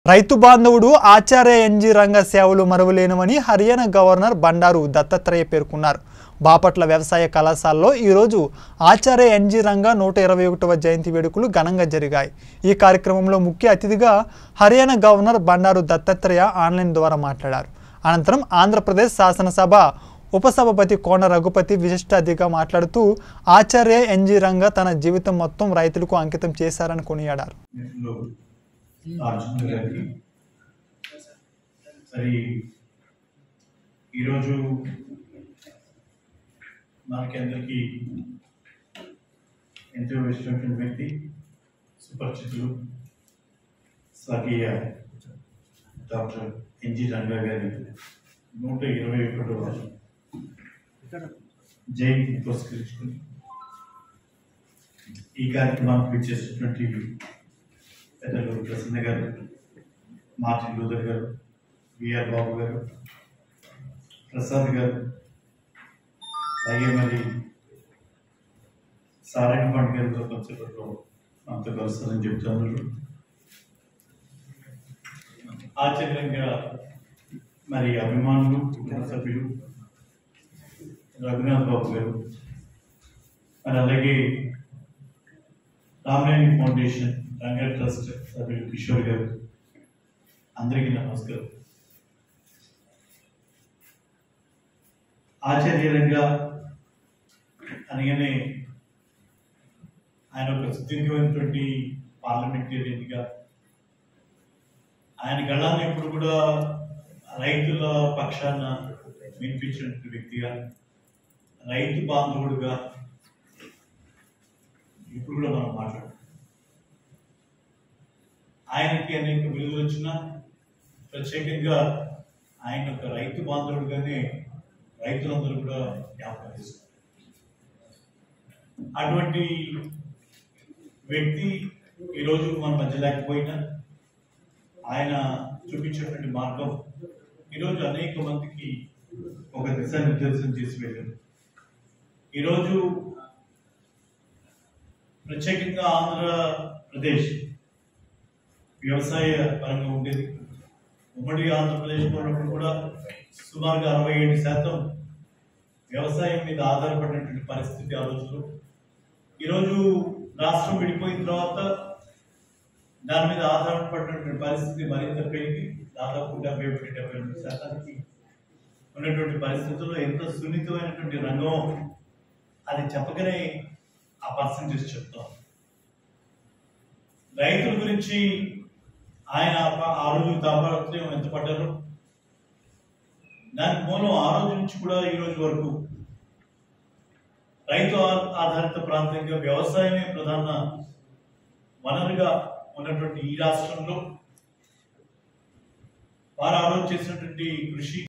రైతు బాంధవుడు ఆచార్య ఎన్జి రంగ సేవలు మరువలేనివని హర్యానా గవర్నర్ బండారు దత్తాత్రేయ పేర్కొన్నారు బాపట్ల వ్యవసాయ కళాశాలలో ఈరోజు ఆచార్య ఎన్జి రంగ నూట ఇరవై ఒకటవ జయంతి వేడుకలు ఘనంగా జరిగాయి ఈ కార్యక్రమంలో ముఖ్య అతిథిగా హర్యానా గవర్నర్ బండారు దత్తాత్రేయ ఆన్లైన్ ద్వారా మాట్లాడారు అనంతరం ఆంధ్రప్రదేశ్ శాసనసభ ఉపసభాపతి కోన రఘుపతి విశిష్ట అతిథిగా మాట్లాడుతూ ఆచార్య ఎన్జి రంగ తన జీవితం మొత్తం రైతులకు అంకితం చేశారని కొనియాడారు మిత్రులు అర్జున్ గారికి మరి ఈరోజు మనకి అందరికీ ఎంతో ఇష్టమైన వ్యక్తి సుపరిచితులు స్వర్గీయ డాక్టర్ ఎన్జి రంగా గారి నూట ఇరవై ఒకటవ జయంతి పురస్కరించుకుని ఈ కార్యక్రమానికి విచ్చేసినటువంటి పెద్దలు ప్రసన్న గారు మార్టిన్ లూథర్ గారు విఆర్ బాబు గారు ప్రసాద్ గారు అలాగే మరి సారాయణ పండు గారితో కొంచెంలో మనతో కలుస్తారని చెప్తున్నారు ఆశ్చర్యంగా మరి అభిమానులు కుటుంబ సభ్యులు రఘునాథ్ బాబు గారు మరి అలాగే రామనాయణి ఫౌండేషన్ రంగా ట్రస్ట్ సభ్యులు కిషోర్ గారు అందరికీ నా నమస్కారం ఆచార్యంగా అనగానే ఆయన ఒక సుదీర్ఘమైనటువంటి పార్లమెంటేరియన్గా ఆయన గళాన్ని ఎప్పుడు కూడా రైతుల పక్షాన వినిపించినటువంటి వ్యక్తిగా రైతు బాంధవుడుగా ఇప్పుడు కూడా మనం మాట్లాడుతాం ఆయనకి అనేక విలువలు వచ్చినా ప్రత్యేకంగా ఆయన ఒక రైతు బాంధవుడుగానే రైతులందరూ కూడా జ్ఞాపకం చేస్తారు అటువంటి వ్యక్తి ఈరోజు మన మధ్య లేకపోయినా ఆయన చూపించేటువంటి మార్గం ఈరోజు అనేక మందికి ఒక దిశానిర్దేశం చేసి వెళ్ళారు ఈరోజు ప్రత్యేకంగా ఆంధ్రప్రదేశ్ వ్యవసాయ పరంగా ఉండేది ఉమ్మడి ఆంధ్రప్రదేశ్లో ఉన్నప్పుడు కూడా సుమారుగా అరవై ఏడు శాతం వ్యవసాయం మీద ఆధారపడినటువంటి పరిస్థితి ఆ రోజుల్లో ఈరోజు రాష్ట్రం విడిపోయిన తర్వాత దాని మీద ఆధారపడినటువంటి పరిస్థితి మరింత పెరిగి దాదాపు డెబ్బై ఒకటి డెబ్బై రెండు శాతానికి ఉన్నటువంటి పరిస్థితుల్లో ఎంత సున్నితమైనటువంటి రంగం అది చెప్పకనే ఆ పర్సంటేజ్ చెప్తాం రైతుల గురించి ఆయన ఆ- ఆ రోజు తాపత్రయం ఎంత పడ్డారు దానికి మూలం ఆ రోజు నుంచి కూడా ఈ రోజు వరకు రైతు ఆ- ఆధారిత ప్రాంతంగా వ్యవసాయమే ప్రధాన వనరుగా ఉన్నటువంటి ఈ రాష్ట్రంలో వారు ఆ రోజు చేసినటువంటి కృషి